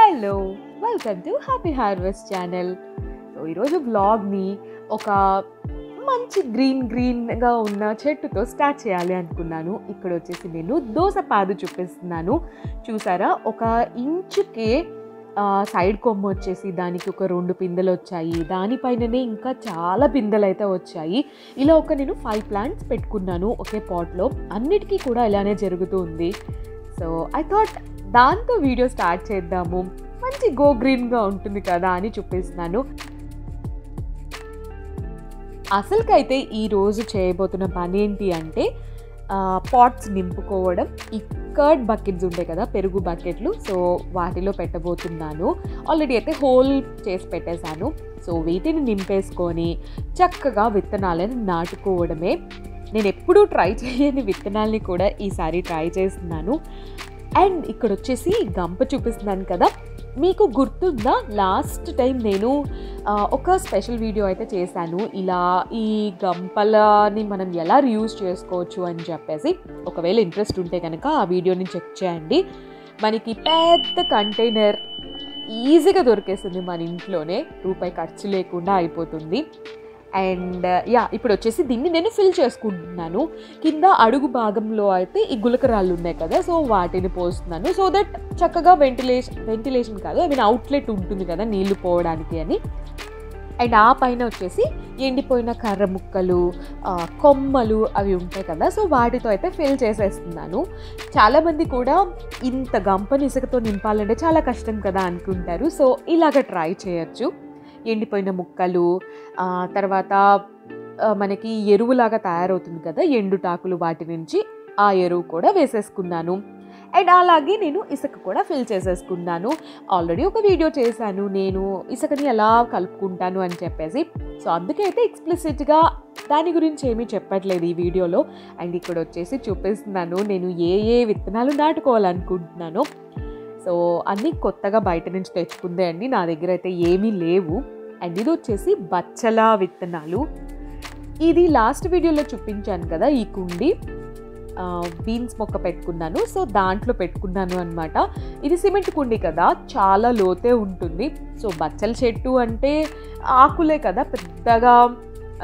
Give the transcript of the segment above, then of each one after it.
hello welcome to happy harvest channel so ఈరోజు బ్లాగ్ని ఒక మంచి గ్రీన్ గ్రీన్గా ఉన్న చెట్టుతో స్టార్ట్ చేయాలి అనుకున్నాను ఇక్కడ వచ్చేసి నేను దోస పాదు చూపిస్తున్నాను చూసారా ఒక ఇంచుకే ఆ, సైడ్ కొమ్మ వచ్చేసి దానికి ఒక రెండు పిందెలు వచ్చాయి దానిపైననే ఇంకా చాలా పిందెలు అయితే వచ్చాయి ఇలా ఒక నేను ఫైవ్ ప్లాంట్స్ పెట్టుకున్నాను ఒకే పాట్లో అన్నిటికీ కూడా ఇలానే జరుగుతుంది సో ఐ థాట్ దాంతో వీడియో స్టార్ట్ చేద్దాము మంచి గో గ్రీన్గా ఉంటుంది కదా అని చూపిస్తున్నాను అసలుకైతే ఈరోజు చేయబోతున్న పని ఏంటి అంటే పాట్స్ నింపుకోవడం ఈ కర్డ్ బకెట్స్ ఉంటాయి కదా పెరుగు బకెట్లు సో వాటిలో పెట్టబోతున్నాను ఆల్రెడీ అయితే హోల్ చేసి పెట్టేశాను సో వీటిని నింపేసుకొని చక్కగా విత్తనాలను నాటుకోవడమే నేను ఎప్పుడూ ట్రై చేయని విత్తనాల్ని కూడా ఈసారి ట్రై చేస్తున్నాను అండ్ ఇక్కడ వచ్చేసి గంప చూపిస్తున్నాను కదా మీకు గుర్తుందా లాస్ట్ టైం నేను ఆ, ఒక స్పెషల్ వీడియో అయితే చేశాను ఇలా ఈ గంపలని మనం ఎలా రియూజ్ చేసుకోవచ్చు అని చెప్పేసి ఒకవేళ ఇంట్రెస్ట్ ఉంటే కనుక ఆ వీడియోని చెక్ చేయండి మనకి పెద్ద కంటైనర్ ఈజీగా దొరికేస్తుంది మన ఇంట్లోనే రూపాయి ఖర్చు లేకుండా అయిపోతుంది అండ్ యా ఇప్పుడు వచ్చేసి దీన్ని నేను ఫిల్ చేసుకుంటున్నాను కింద అడుగు భాగంలో అయితే ఈ గులకరాళ్ళు ఉన్నాయి కదా సో వాటిని పోస్తున్నాను సో దట్ చక్కగా వెంటిలేషన్ వెంటిలేషన్ కాదు ఐ మీన్ అవుట్లెట్ ఉంటుంది కదా నీళ్లు పోవడానికి అని అండ్ ఆ పైన వచ్చేసి ఎండిపోయిన కర్ర ముక్కలు ఆ, కొమ్మలు అవి ఉంటాయి కదా సో వాటితో అయితే ఫిల్ చేసేస్తున్నాను చాలామంది కూడా ఇంత గంపని ఇసుకతో నింపాలంటే చాలా కష్టం కదా అనుకుంటారు సో ఇలాగ ట్రై చేయొచ్చు ఎండిపోయిన ముక్కలు ఆ, తర్వాత ఆ, మనకి ఎరువులాగా తయారవుతుంది కదా ఎండుటాకులు వాటి నుంచి ఆ ఎరువు కూడా వేసేసుకున్నాను అండ్ అలాగే నేను ఇసుక కూడా ఫిల్ చేసేసుకున్నాను ఆల్రెడీ ఒక వీడియో చేశాను నేను ఇసుకని ఎలా కలుపుకుంటాను అని చెప్పేసి సో అందుకే అయితే ఎక్స్ప్లిసిట్గా దాని గురించి ఏమీ చెప్పట్లేదు ఈ వీడియోలో అండ్ ఇక్కడ వచ్చేసి చూపిస్తున్నాను నేను ఏ ఏ విత్తనాలు నాటుకోవాలనుకుంటున్నానో సో అన్నీ కొత్తగా బయట నుంచి తెచ్చుకుందే అండి నా దగ్గర అయితే ఏమీ లేవు అండ్ ఇది వచ్చేసి బచ్చల విత్తనాలు ఇది లాస్ట్ వీడియోలో చూపించాను కదా ఈ కుండి బీన్స్ మొక్క పెట్టుకున్నాను సో దాంట్లో పెట్టుకున్నాను అనమాట ఇది సిమెంట్ కుండి కదా చాలా లోతే ఉంటుంది సో బచ్చల చెట్టు అంటే ఆకులే కదా పెద్దగా ఆ,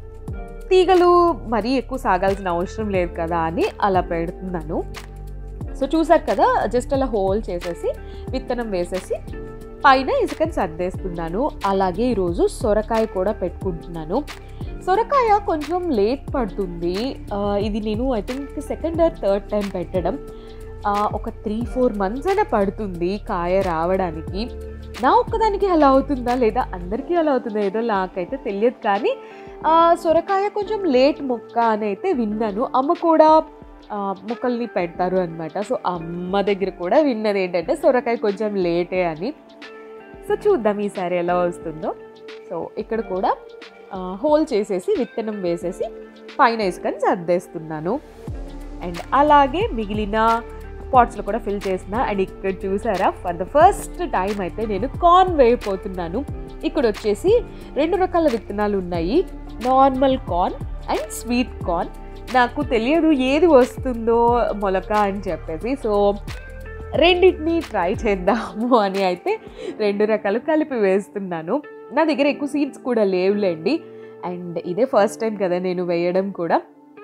తీగలు మరీ ఎక్కువ సాగాల్సిన అవసరం లేదు కదా అని అలా పెడుతున్నాను సో చూసారు కదా జస్ట్ అలా హోల్ చేసేసి విత్తనం వేసేసి పైన ఇసుకని సర్దేస్తున్నాను అలాగే ఈరోజు సొరకాయ కూడా పెట్టుకుంటున్నాను సొరకాయ కొంచెం లేట్ పడుతుంది ఆ, ఇది నేను I think second or third time పెట్టడం ఆ, ఒక త్రీ ఫోర్ మంత్స్ అయినా పడుతుంది కాయ రావడానికి నా ఒక్కదానికి అలా అవుతుందా లేదా అందరికీ అలా అవుతుందా ఏదో నాకైతే తెలియదు కానీ ఆ, సొరకాయ కొంచెం లేట్ మొక్క అని అయితే విన్నాను అమ్మ కూడా ఆ, మొక్కల్ని పెడతారు అనమాట సో అమ్మ దగ్గర కూడా విన్నది ఏంటంటే సొరకాయ కొంచెం లేటే అని సో చూద్దాం ఈసారి ఎలా వస్తుందో సో ఇక్కడ కూడా ఆ, హోల్ చేసేసి విత్తనం వేసేసి పైన ఇసుకని సర్దేస్తున్నాను అండ్ అలాగే మిగిలిన పాట్స్లో కూడా ఫిల్ చేసిన అండ్ ఇక్కడ చూసారా ఫర్ ద ఫస్ట్ టైం అయితే నేను కార్న్ వేయపోతున్నాను ఇక్కడ వచ్చేసి రెండు రకాల విత్తనాలు ఉన్నాయి normal corn and sweet corn నాకు తెలియదు ఏది వస్తుందో మొలక అని చెప్పేసి సో రెండింటిని ట్రై చేద్దాము అని అయితే రెండు రకాలు కలిపి వేస్తున్నాను నా దగ్గర ఎక్కువ సీడ్స్ కూడా లేవులేండి అండ్ ఇదే ఫస్ట్ టైం కదా నేను వేయడం కూడా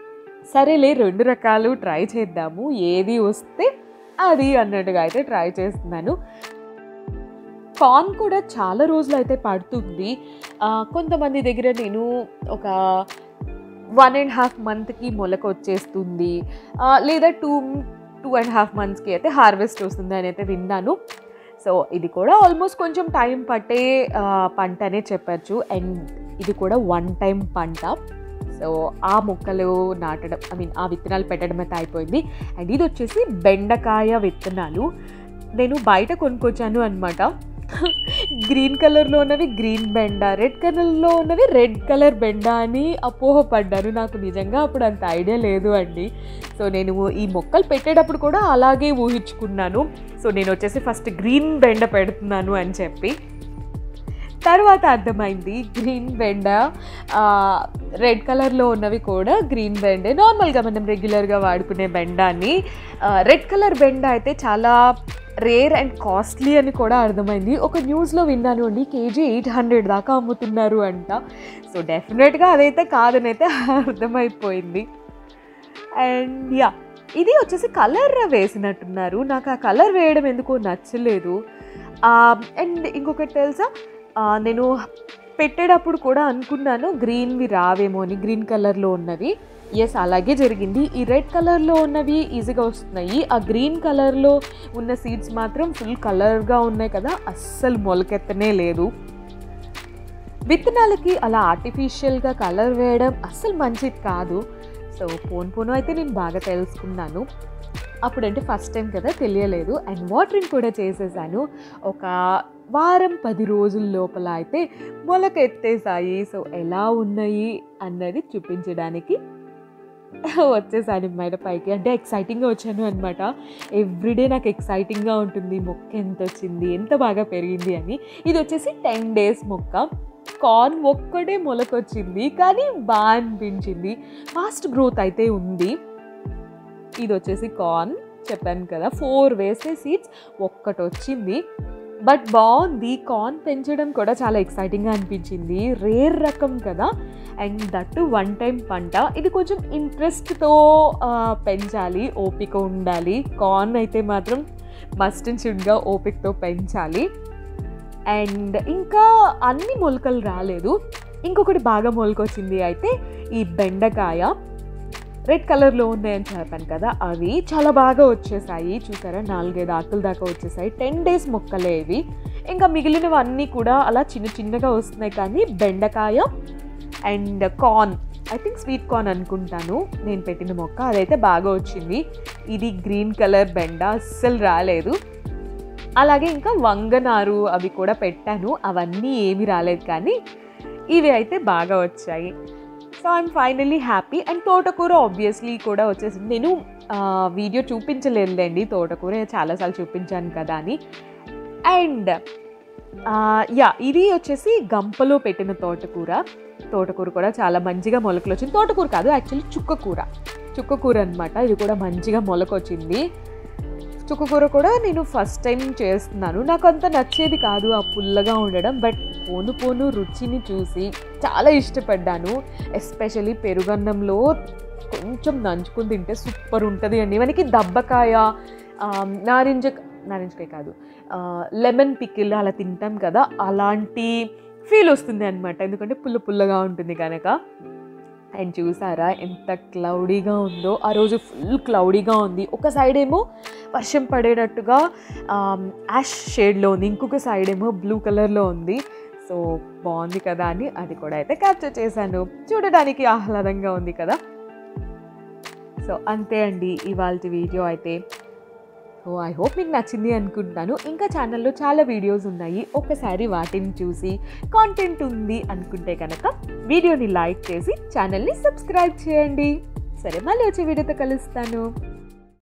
సరేలే రెండు రకాలు ట్రై చేద్దాము ఏది వస్తే అది అన్నట్టుగా అయితే ట్రై చేస్తున్నాను కార్న్ కూడా చాలా రోజులు అయితే పడుతుంది ఆ, కొంతమంది దగ్గర నేను ఒక వన్ అండ్ హాఫ్ మంత్కి మొలక వచ్చేస్తుంది ఆ, లేదా టూ టూ అండ్ హాఫ్ మంత్స్కి అయితే హార్వెస్ట్ వస్తుంది అని అయితే విన్నాను సో ఇది కూడా ఆల్మోస్ట్ కొంచెం టైం పట్టే ఆ, పంట అనే చెప్పచ్చు అండ్ ఇది కూడా వన్ టైం పంట సో ఆ మొక్కలు నాటడం ఐ మీన్ ఆ విత్తనాలు పెట్టడం అయితే అయిపోయింది అండ్ ఇది వచ్చేసి బెండకాయ విత్తనాలు నేను బయట కొనుక్కొచ్చాను అనమాట గ్రీన్ కలర్లో ఉన్నవి గ్రీన్ బెండ రెడ్ కలర్లో ఉన్నవి రెడ్ కలర్ బెండ అని అపోహపడ్డాను నాకు నిజంగా అప్పుడు అంత ఐడియా లేదు అండి సో నేను ఈ మొక్కలు పెట్టేటప్పుడు కూడా అలాగే ఊహించుకున్నాను సో నేను వచ్చేసి ఫస్ట్ గ్రీన్ బెండ పెడుతున్నాను అని చెప్పి తర్వాత అర్థమైంది గ్రీన్ బెండ రెడ్ కలర్లో ఉన్నవి కూడా గ్రీన్ బెండే నార్మల్గా మనం రెగ్యులర్గా వాడుకునే బెండాన్ని రెడ్ కలర్ బెండ అయితే చాలా రేర్ అండ్ కాస్ట్లీ అని కూడా అర్థమైంది ఒక న్యూస్లో విన్నాను అండి కేజీ ఎయిట్ హండ్రెడ్ దాకా అమ్ముతున్నారు అంట సో డెఫినెట్గా అదైతే కాదని అయితే అర్థమైపోయింది అండ్ యా ఇది వచ్చేసి కలర్ వేసినట్టున్నారు నాకు ఆ కలర్ వేయడం ఎందుకో నచ్చలేదు అండ్ ఇంకొకటి తెలుసా ఆ, నేను పెట్టేటప్పుడు కూడా అనుకున్నాను గ్రీన్వి రావేమో అని గ్రీన్ కలర్లో ఉన్నవి ఎస్ అలాగే జరిగింది ఈ రెడ్ కలర్లో ఉన్నవి ఈజీగా వస్తున్నాయి ఆ గ్రీన్ కలర్లో ఉన్న సీడ్స్ మాత్రం ఫుల్ కలర్గా ఉన్నాయి కదా అస్సలు మొలకెత్తనే లేదు విత్తనాలకి అలా ఆర్టిఫిషియల్గా కలర్ వేయడం అస్సలు మంచిది కాదు సో పోను పోను అయితే నేను బాగా తెలుసుకున్నాను అప్పుడంటే ఫస్ట్ టైం కదా తెలియలేదు అండ్ వాటరింగ్ కూడా చేసేసాను ఒక వారం పది రోజుల లోపల అయితే మొలకెత్తేసాయి సో ఎలా ఉన్నాయి అన్నది చూపించడానికి వచ్చేసాను మేడ పైకి అంటే ఎక్సైటింగ్గా వచ్చాను అనమాట ఎవ్రీడే నాకు ఎక్సైటింగ్గా ఉంటుంది మొక్క ఎంత వచ్చింది ఎంత బాగా పెరిగింది అని ఇది వచ్చేసి టెన్ డేస్ మొక్క కార్న్ ఒక్కడే మొలకొచ్చింది కానీ బాగా అనిపించింది ఫాస్ట్ గ్రోత్ అయితే ఉంది ఇది వచ్చేసి కార్న్ చెప్పాను కదా ఫోర్ వేసే సీడ్స్ ఒక్కటి వచ్చింది బట్ బాగుంది కార్న్ పెంచడం కూడా చాలా ఎక్సైటింగ్గా అనిపించింది రేర్ రకం కదా అండ్ దట్టు వన్ టైం పంట ఇది కొంచెం ఇంట్రెస్ట్తో పెంచాలి ఓపిక ఉండాలి కార్న్ అయితే మాత్రం మస్ట్ అండ్ షుడ్గా ఓపికతో పెంచాలి అండ్ ఇంకా అన్ని మొలకలు రాలేదు ఇంకొకటి బాగా మొలకొచ్చింది అయితే ఈ బెండకాయ రెడ్ కలర్లో ఉన్నాయని చెప్పాను కదా అవి చాలా బాగా వచ్చేసాయి చూసారా నాలుగైదు ఆకుల దాకా వచ్చేసాయి టెన్ డేస్ మొక్కలే ఇవి ఇంకా మిగిలినవన్నీ కూడా అలా చిన్న చిన్నగా వస్తున్నాయి కానీ బెండకాయ and corn I think sweet corn అనుకుంటాను నేను పెట్టిన మొక్క అదైతే బాగా వచ్చింది ఇది గ్రీన్ కలర్ బెండ అస్సలు రాలేదు అలాగే ఇంకా వంగనారు అవి కూడా పెట్టాను అవన్నీ ఏమీ రాలేదు కానీ ఇవి అయితే బాగా వచ్చాయి so I'm finally happy and తోటకూర ఆబ్వియస్లీ కూడా వచ్చేసింది నేను ఆ, వీడియో చూపించలేదులేండి తోటకూర చాలాసార్లు చూపించాను కదా అని అండ్ యా ఇది వచ్చేసి గంపలో పెట్టిన తోటకూర తోటకూర కూడా చాలా మంచిగా మొలకలు వచ్చింది తోటకూర కాదు యాక్చువల్లీ చుక్కకూర చుక్కకూర అనమాట ఇది కూడా మంచిగా మొలకొచ్చింది చుక్కకూర కూడా నేను ఫస్ట్ టైం చేస్తున్నాను నాకు అంత నచ్చేది కాదు ఆ పుల్లగా ఉండడం బట్ పోను పోను రుచిని చూసి చాలా ఇష్టపడ్డాను ఎస్పెషల్లీ పెరుగన్నంలో కొంచెం నంచుకుని తింటే సూపర్ ఉంటుంది అండి మనకి దబ్బకాయ ఆ, నారింజ నారింజకాయ కాదు లెమన్ పికిల్ అలా తింటాం కదా అలాంటి ఫీల్ వస్తుంది అనమాట ఎందుకంటే పుల్ల పుల్లగా ఉంటుంది కనుక అండ్ చూసారా ఎంత క్లౌడీగా ఉందో ఆ రోజు ఫుల్ క్లౌడీగా ఉంది ఒక సైడ్ ఏమో వర్షం పడేటట్టుగా యాష్ షేడ్లో ఉంది ఇంకొక సైడ్ ఏమో బ్లూ కలర్లో ఉంది సో బాగుంది కదా అని అది కూడా అయితే క్యాప్చర్ చేశాను చూడడానికి ఆహ్లాదంగా ఉంది కదా సో అంతే అండి ఇవాళ వీడియో అయితే సో ఐ హోప్ మీకు నచ్చింది అనుకుంటున్నాను ఇంకా ఛానల్లో చాలా వీడియోస్ ఉన్నాయి ఒకసారి వాటిని చూసి కాంటెంట్ ఉంది అనుకుంటే కనుక వీడియోని లైక్ చేసి ఛానల్ని సబ్స్క్రైబ్ చేయండి సరే మళ్ళీ వచ్చే వీడియోతో కలుస్తాను